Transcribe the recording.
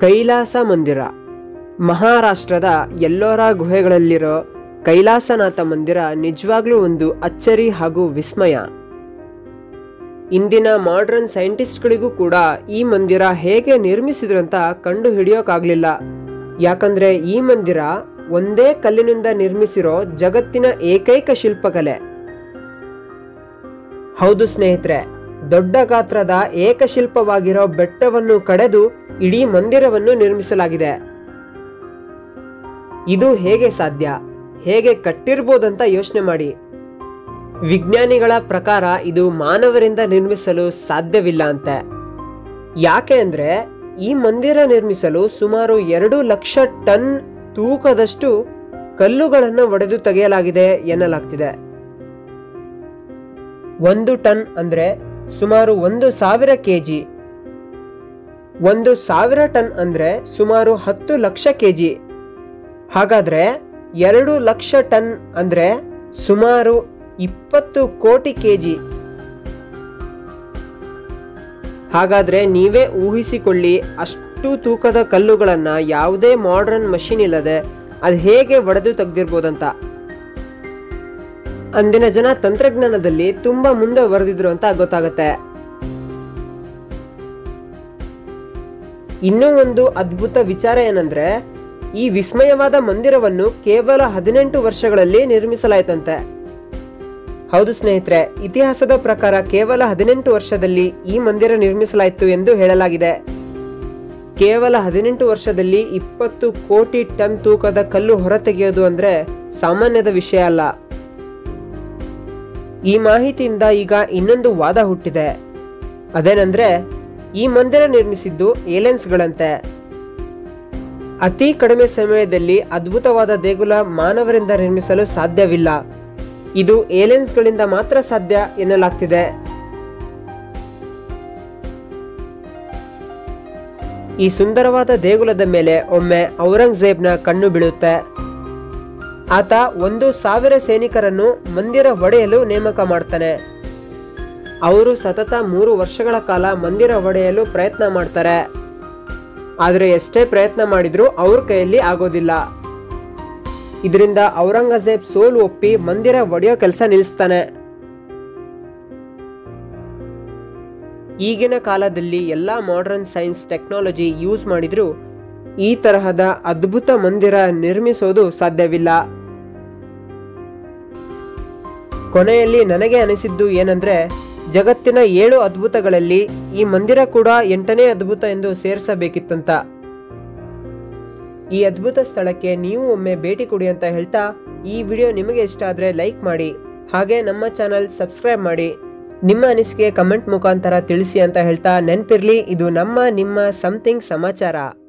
ಕೈಲಾಸ ಮಂದಿರ ಮಹಾರಾಷ್ಟ್ರದ ಎಲ್ಲೋರಾ ಗುಹೆಗಳಲ್ಲಿರೋ ಕೈಲಾಸನಾಥ ಮಂದಿರ ನಿಜವಾಗ್ಲೂ ಒಂದು ಅಚ್ಚರಿ ಹಾಗೂ ವಿಸ್ಮಯ ಇಂದಿನ ಮಾಡರ್ನ್ ಸೈಂಟಿಸ್ಟ್ಗಳಿಗೂ ಕೂಡ ಈ ಮಂದಿರ ಹೇಗೆ ನಿರ್ಮಿಸಿದ್ರು ಅಂತ ಕಂಡು ಹಿಡಿಯೋಕ್ಕಾಗಲಿಲ್ಲ ಯಾಕಂದ್ರೆ ಈ ಮಂದಿರ ಒಂದೇ ಕಲ್ಲಿನಿಂದ ನಿರ್ಮಿಸಿರೋ ಜಗತ್ತಿನ ಏಕೈಕ ಶಿಲ್ಪಕಲೆ ಹೌದು ಸ್ನೇಹಿತರೆ ದೊಡ್ಡ ಗಾತ್ರದ ಏಕಶಿಲ್ಪವಾಗಿರೋ ಬೆಟ್ಟವನ್ನು ಕಡೆದು ಇಡೀ ಮಂದಿರವನ್ನು ನಿರ್ಮಿಸಲಾಗಿದೆ ಇದು ಹೇಗೆ ಸಾಧ್ಯ ಹೇಗೆ ಕಟ್ಟಿರ್ಬೋದಂತ ಯೋಚನೆ ಮಾಡಿ ವಿಜ್ಞಾನಿಗಳ ಪ್ರಕಾರ ಇದು ಮಾನವರಿಂದ ನಿರ್ಮಿಸಲು ಸಾಧ್ಯವಿಲ್ಲ ಅಂತೆ ಯಾಕೆ ಅಂದ್ರೆ ಈ ಮಂದಿರ ನಿರ್ಮಿಸಲು ಸುಮಾರು ಎರಡು ಲಕ್ಷ ಟನ್ ತೂಕದಷ್ಟು ಕಲ್ಲುಗಳನ್ನು ಒಡೆದು ತೆಗೆಯಲಾಗಿದೆ ಎನ್ನಲಾಗ್ತಿದೆ ಒಂದು ಟನ್ ಅಂದ್ರೆ ಸುಮಾರು ಒಂದು ಸಾವಿರ ಕೆಜಿ ಒಂದು ಸಾವಿರ ಟನ್ ಅಂದ್ರೆ ಸುಮಾರು ಹತ್ತು ಲಕ್ಷ ಕೆಜಿ ಹಾಗಾದ್ರೆ ಎರಡು ಲಕ್ಷ ಟನ್ ಅಂದ್ರೆ ಸುಮಾರು ಇಪ್ಪತ್ತು ಕೋಟಿ ಕೆಜಿ ಹಾಗಾದ್ರೆ ನೀವೇ ಊಹಿಸಿಕೊಳ್ಳಿ ಅಷ್ಟು ತೂಕದ ಕಲ್ಲುಗಳನ್ನ ಯಾವುದೇ ಮಾಡರ್ನ್ ಮಷಿನ್ ಇಲ್ಲದೆ ಅದು ಹೇಗೆ ಒಡೆದು ತೆಗ್ದಿರ್ಬೋದಂತ ಅಂದಿನ ಜನ ತಂತ್ರಜ್ಞಾನದಲ್ಲಿ ತುಂಬಾ ಮುಂದೆ ಬರೆದಿದ್ರು ಅಂತ ಗೊತ್ತಾಗತ್ತೆ ಇನ್ನೂ ಒಂದು ಅದ್ಭುತ ವಿಚಾರ ಏನಂದ್ರೆ ಈ ವಿಸ್ಮಯವಾದ ಮಂದಿರವನ್ನು ಕೇವಲ ಹದಿನೆಂಟು ವರ್ಷಗಳಲ್ಲಿ ನಿರ್ಮಿಸಲಾಯ್ತಂತೆ ಹೌದು ಸ್ನೇಹಿತರೆ ಇತಿಹಾಸದ ಪ್ರಕಾರ ಕೇವಲ ಹದಿನೆಂಟು ವರ್ಷದಲ್ಲಿ ಈ ಮಂದಿರ ನಿರ್ಮಿಸಲಾಯಿತು ಎಂದು ಹೇಳಲಾಗಿದೆ ಕೇವಲ ಹದಿನೆಂಟು ವರ್ಷದಲ್ಲಿ ಇಪ್ಪತ್ತು ಕೋಟಿ ಟನ್ ತೂಕದ ಕಲ್ಲು ಹೊರತೆಗೆಯೋದು ಅಂದ್ರೆ ಸಾಮಾನ್ಯದ ವಿಷಯ ಅಲ್ಲ ಈ ಮಾಹಿತಿಯಿಂದ ಈಗ ಇನ್ನೊಂದು ವಾದ ಹುಟ್ಟಿದೆ ಅದೇನಂದ್ರೆ ಈ ಮಂದಿರ ನಿರ್ಮಿಸಿದ್ದು ಏಲೆನ್ಸ್ಗಳಂತೆ ಅತಿ ಕಡಿಮೆ ಸಮಯದಲ್ಲಿ ಅದ್ಭುತವಾದ ದೇಗುಲ ಮಾನವರಿಂದ ನಿರ್ಮಿಸಲು ಸಾಧ್ಯವಿಲ್ಲ ಇದು ಏಲಿಯನ್ಸ್ಗಳಿಂದ ಮಾತ್ರ ಸಾಧ್ಯ ಎನ್ನಲಾಗ್ತಿದೆ ಈ ಸುಂದರವಾದ ದೇಗುಲದ ಮೇಲೆ ಒಮ್ಮೆ ಔರಂಗಜೇಬ್ನ ಕಣ್ಣು ಬೀಳುತ್ತೆ ಆತ ಒಂದು ಸಾವಿರ ಸೈನಿಕರನ್ನು ಮಂದಿರ ಒಡೆಯಲು ನೇಮಕ ಮಾಡ್ತಾನೆ ಅವರು ಸತತ ಮೂರು ವರ್ಷಗಳ ಕಾಲ ಮಂದಿರ ಒಡೆಯಲು ಪ್ರಯತ್ನ ಮಾಡ್ತಾರೆ ಆದರೆ ಎಷ್ಟೇ ಪ್ರಯತ್ನ ಮಾಡಿದ್ರೂ ಅವ್ರ ಕೈಯಲ್ಲಿ ಆಗೋದಿಲ್ಲ ಇದರಿಂದ ಔರಂಗಜೇಬ್ ಸೋಲು ಒಪ್ಪಿ ಮಂದಿರ ಒಡೆಯೋ ಕೆಲಸ ನಿಲ್ಲಿಸ್ತಾನೆ ಈಗಿನ ಕಾಲದಲ್ಲಿ ಎಲ್ಲ ಮಾಡರ್ನ್ ಸೈನ್ಸ್ ಟೆಕ್ನಾಲಜಿ ಯೂಸ್ ಮಾಡಿದ್ರೂ ಈ ತರಹದ ಅದ್ಭುತ ಮಂದಿರ ನಿರ್ಮಿಸೋದು ಸಾಧ್ಯವಿಲ್ಲ ಕೊನೆಯಲ್ಲಿ ನನಗೆ ಅನಿಸಿದ್ದು ಏನಂದ್ರೆ ಜಗತ್ತಿನ ಏಳು ಅದ್ಭುತಗಳಲ್ಲಿ ಈ ಮಂದಿರ ಕೂಡ ಎಂಟನೇ ಅದ್ಭುತ ಎಂದು ಸೇರಿಸಬೇಕಿತ್ತಂತ ಈ ಅದ್ಭುತ ಸ್ಥಳಕ್ಕೆ ನೀವು ಒಮ್ಮೆ ಭೇಟಿ ಕೊಡಿ ಅಂತ ಹೇಳ್ತಾ ಈ ವಿಡಿಯೋ ನಿಮಗೆ ಇಷ್ಟ ಆದರೆ ಲೈಕ್ ಮಾಡಿ ಹಾಗೆ ನಮ್ಮ ಚಾನಲ್ ಸಬ್ಸ್ಕ್ರೈಬ್ ಮಾಡಿ ನಿಮ್ಮ ಅನಿಸಿಕೆ ಕಮೆಂಟ್ ಮುಖಾಂತರ ತಿಳಿಸಿ ಅಂತ ಹೇಳ್ತಾ ನೆನಪಿರ್ಲಿ ಇದು ನಮ್ಮ ನಿಮ್ಮ ಸಮಥಿಂಗ್ ಸಮಾಚಾರ